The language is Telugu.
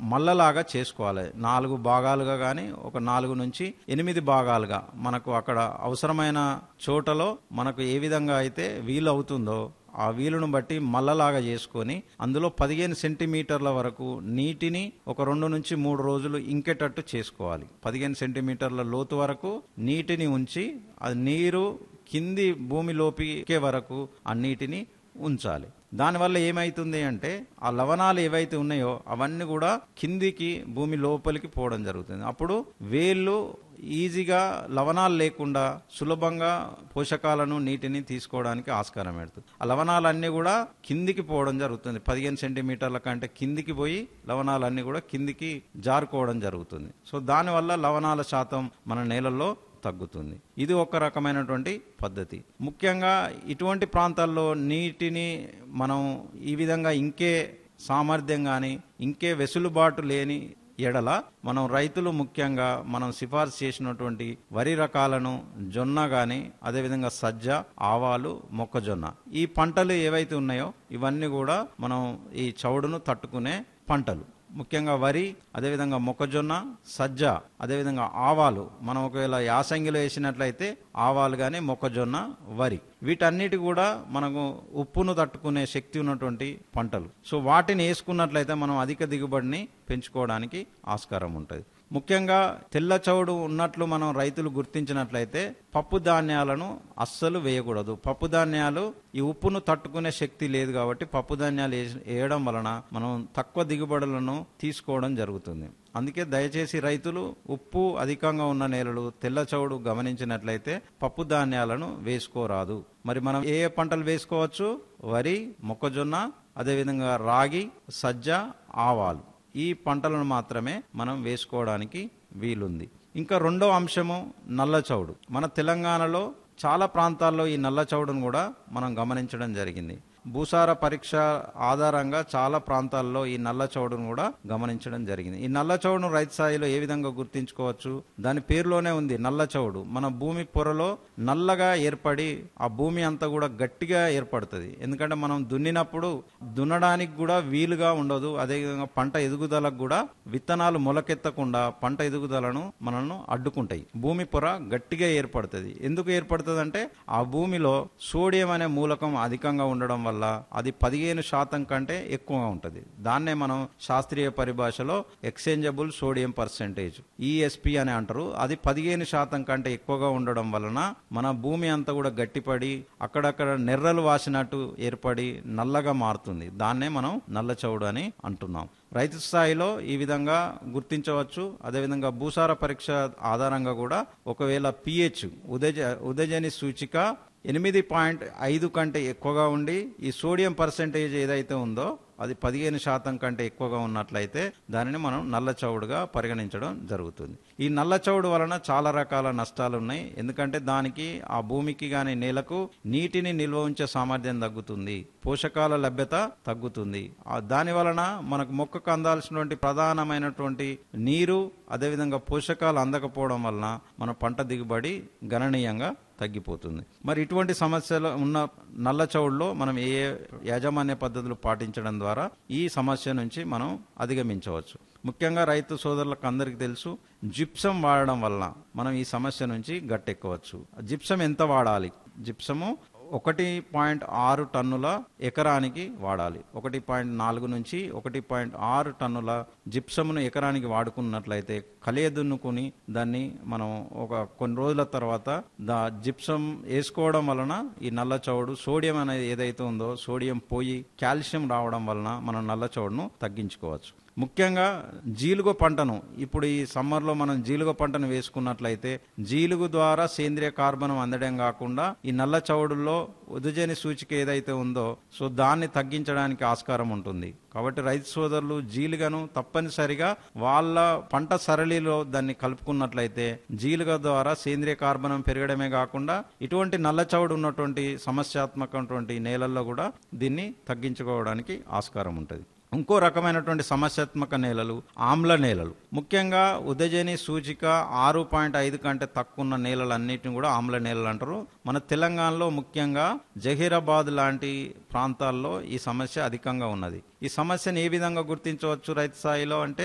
మల్లలాగా చేసుకోవాలి నాలుగు భాగాలుగా కానీ ఒక నాలుగు నుంచి ఎనిమిది భాగాలుగా మనకు అక్కడ అవసరమైన చోటలో మనకు ఏ విధంగా అయితే వీలు అవుతుందో ఆ వీలును బట్టి మల్లలాగా చేసుకొని అందులో పదిహేను సెంటీమీటర్ల వరకు నీటిని ఒక రెండు నుంచి మూడు రోజులు ఇంకేటట్టు చేసుకోవాలి పదిహేను సెంటీమీటర్ల లోతు వరకు నీటిని ఉంచి అది నీరు కింది భూమిలోపికే వరకు ఆ నీటిని ఉంచాలి దానివల్ల ఏమైతుంది అంటే ఆ లవణాలు ఏవైతే ఉన్నాయో అవన్నీ కూడా కిందికి భూమి లోపలికి పోవడం జరుగుతుంది అప్పుడు వేళ్ళు ఈజీగా లవణాలు లేకుండా సులభంగా పోషకాలను నీటిని తీసుకోవడానికి ఆస్కారం పెడుతుంది ఆ లవణాలన్నీ కూడా కిందికి పోవడం జరుగుతుంది పదిహేను సెంటీమీటర్ల కంటే కిందికి పోయి లవణాలన్నీ కూడా కిందికి జారుకోవడం జరుగుతుంది సో దానివల్ల లవణాల శాతం మన నేలల్లో తగ్గుతుంది ఇది ఒక రకమైనటువంటి పద్ధతి ముఖ్యంగా ఇటువంటి ప్రాంతాల్లో నీటిని మనం ఈ విధంగా ఇంకే సామర్థ్యం కానీ ఇంకే వెసులుబాటు లేని ఎడల మనం రైతులు ముఖ్యంగా మనం సిఫార్సు చేసినటువంటి వరి రకాలను జొన్న గాని అదేవిధంగా సజ్జ ఆవాలు మొక్కజొన్న ఈ పంటలు ఏవైతే ఉన్నాయో ఇవన్నీ కూడా మనం ఈ చౌడును తట్టుకునే పంటలు ముఖ్యంగా వరి అదేవిధంగా మొక్కజొన్న సజ్జ అదేవిధంగా ఆవాలు మనం ఒకవేళ యాసంగిలో వేసినట్లయితే ఆవాలు కానీ మొక్కజొన్న వరి వీటన్నిటి కూడా మనకు ఉప్పును తట్టుకునే శక్తి ఉన్నటువంటి పంటలు సో వాటిని వేసుకున్నట్లయితే మనం అధిక దిగుబడిని పెంచుకోవడానికి ఆస్కారం ఉంటుంది ముఖ్యంగా తెల్ల చౌడు ఉన్నట్లు మనం రైతులు గుర్తించినట్లయితే పప్పు ధాన్యాలను అస్సలు వేయకూడదు పప్పు ధాన్యాలు ఈ ఉప్పును తట్టుకునే శక్తి లేదు కాబట్టి పప్పు ధాన్యాలు వేసి- వేయడం వలన మనం తక్కువ దిగుబడులను తీసుకోవడం జరుగుతుంది అందుకే దయచేసి రైతులు ఉప్పు అధికంగా ఉన్న నేలలు తెల్ల చౌడు గమనించినట్లయితే పప్పు ధాన్యాలను వేసుకోరాదు మరి మనం ఏ ఏ పంటలు వేసుకోవచ్చు వరి మొక్కజొన్న అదేవిధంగా రాగి సజ్జ ఆవాలు ఈ పంటలను మాత్రమే మనం వేసుకోవడానికి వీలుంది ఇంకా రెండో అంశము నల్ల చౌడు మన తెలంగాణలో చాలా ప్రాంతాల్లో ఈ నల్ల చౌడును కూడా మనం గమనించడం జరిగింది భూసార పరీక్ష ఆధారంగా చాలా ప్రాంతాల్లో ఈ నల్ల చౌడును కూడా గమనించడం జరిగింది ఈ నల్ల చౌడును రైతు స్థాయిలో ఏ విధంగా గుర్తించుకోవచ్చు దాని పేరులోనే ఉంది నల్ల చౌడు మన భూమి పొరలో నల్లగా ఏర్పడి ఆ భూమి అంతా కూడా గట్టిగా ఏర్పడుతుంది ఎందుకంటే మనం దున్నినప్పుడు దున్నడానికి కూడా వీలుగా ఉండదు అదేవిధంగా పంట ఎదుగుదలకు కూడా విత్తనాలు మొలకెత్తకుండా పంట ఎదుగుదలను మనల్ని అడ్డుకుంటాయి భూమి పొర గట్టిగా ఏర్పడుతుంది ఎందుకు ఏర్పడుతుంది అంటే ఆ భూమిలో సోడియం అనే మూలకం అధికంగా ఉండడం వల్ల అది పదిహేను శాతం కంటే ఎక్కువగా ఉంటుంది దాన్నే మనం శాస్త్రీయ పరిభాషలో ఎక్స్చేంజబుల్ సోడియం పర్సెంటేజ్ ఈఎస్పి అని అంటారు అది పదిహేను శాతం కంటే ఎక్కువగా ఉండడం వలన మన భూమి అంతా కూడా గట్టిపడి అక్కడక్కడ నెర్రలు వాసినట్టు ఏర్పడి నల్లగా మారుతుంది దాన్నే మనం నల్ల చౌడు అని అంటున్నాం రైతు స్థాయిలో ఈ విధంగా గుర్తించవచ్చు అదేవిధంగా భూసార పరీక్ష ఆధారంగా కూడా ఒకవేళ పిహెచ్ ఉదజ ఉదజని సూచిక ఎనిమిది పాయింట్ ఐదు కంటే ఎక్కువగా ఉండి ఈ సోడియం పర్సెంటేజ్ ఏదైతే ఉందో అది పదిహేను శాతం కంటే ఎక్కువగా ఉన్నట్లయితే దానిని మనం నల్ల చౌడుగా పరిగణించడం జరుగుతుంది ఈ నల్ల చౌడు వలన చాలా రకాల నష్టాలు ఉన్నాయి ఎందుకంటే దానికి ఆ భూమికి గాని నేలకు నీటిని నిల్వ ఉంచే సామర్థ్యం తగ్గుతుంది పోషకాల లభ్యత తగ్గుతుంది ఆ దాని వలన మనకు మొక్కకు అందాల్సినటువంటి ప్రధానమైనటువంటి నీరు అదేవిధంగా పోషకాలు అందకపోవడం వలన మన పంట దిగుబడి గణనీయంగా తగ్గిపోతుంది మరి ఇటువంటి సమస్యలు ఉన్న నల్ల చౌడులో మనం ఏ ఏ యాజమాన్య పద్ధతులు పాటించడం ద్వారా ఈ సమస్య నుంచి మనం అధిగమించవచ్చు ముఖ్యంగా రైతు సోదరులకు అందరికీ తెలుసు జిప్సం వాడడం వలన మనం ఈ సమస్య నుంచి గట్టెక్కవచ్చు జిప్సం ఎంత వాడాలి జిప్సము ఒకటి పాయింట్ ఆరు టన్నుల ఎకరానికి వాడాలి ఒకటి పాయింట్ నాలుగు నుంచి ఒకటి పాయింట్ ఆరు టన్నుల జిప్సమును ఎకరానికి వాడుకున్నట్లయితే కలియదున్నుకుని దాన్ని మనం ఒక కొన్ని రోజుల తర్వాత దా జిప్సం వేసుకోవడం వలన ఈ నల్ల చౌడు సోడియం అనేది ఏదైతే ఉందో సోడియం పోయి కాల్షియం రావడం వలన మనం నల్ల చౌడును తగ్గించుకోవచ్చు ముఖ్యంగా జీలుగు పంటను ఇప్పుడు ఈ సమ్మర్లో మనం జీలుగు పంటను వేసుకున్నట్లయితే జీలుగు ద్వారా సేంద్రియ కార్బనం అందడం కాకుండా ఈ నల్ల చౌడుల్లో ఉదజని సూచిక ఏదైతే ఉందో సో దాన్ని తగ్గించడానికి ఆస్కారం ఉంటుంది కాబట్టి రైతు సోదరులు జీలుగను తప్పనిసరిగా వాళ్ళ పంట సరళిలో దాన్ని కలుపుకున్నట్లయితే జీలుగ ద్వారా సేంద్రియ కార్బనం పెరగడమే కాకుండా ఇటువంటి నల్ల చౌడు ఉన్నటువంటి సమస్యాత్మకమైనటువంటి నేలల్లో కూడా దీన్ని తగ్గించుకోవడానికి ఆస్కారం ఉంటుంది ఇంకో రకమైనటువంటి సమస్యాత్మక నేలలు ఆమ్ల నేలలు ముఖ్యంగా ఉదజని సూచిక ఆరు పాయింట్ ఐదు కంటే తక్కువ ఉన్న నేలలన్నిటిని కూడా ఆమ్ల నేలలు అంటారు మన తెలంగాణలో ముఖ్యంగా జహీరాబాద్ లాంటి ప్రాంతాల్లో ఈ సమస్య అధికంగా ఉన్నది ఈ సమస్యను ఏ విధంగా గుర్తించవచ్చు రైతు స్థాయిలో అంటే